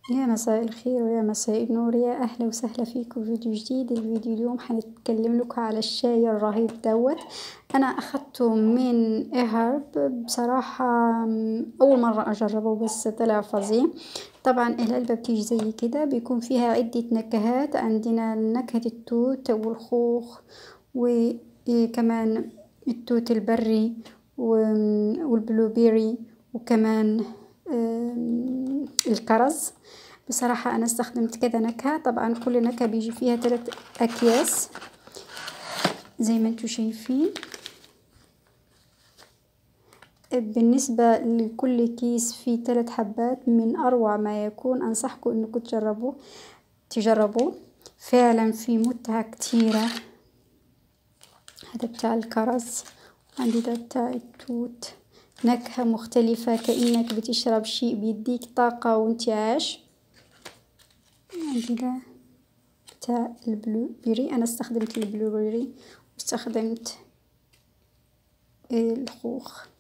يا مساء الخير ويا مساء النور يا أهلا وسهلا فيكم فيديو جديد الفيديو اليوم حنتكلم لكم على الشاي الرهيب دوت أنا أخدته من إيهرب بصراحة أول مرة أجربه بس طلع فظيع طبعا العلبة بتيجي زي كده بيكون فيها عدة نكهات عندنا نكهة التوت والخوخ وكمان التوت البري والبلوبيري وكمان الكرز بصراحة أنا استخدمت كذا نكهة طبعا كل نكهة بيجي فيها ثلاث أكياس زي ما انتم شايفين بالنسبة لكل كيس فيه ثلاث حبات من أروع ما يكون أنصحكم إنكم تجربوه تجربوه فعلا في متعة كتيرة هذا بتاع الكرز عندي ده بتاع التوت نكهة مختلفة كأنك بتشرب شيء بيديك طاقة وانت عايش عندي ده بتاع البلو بيري أنا استخدمت البلو بيري واستخدمت الخوخ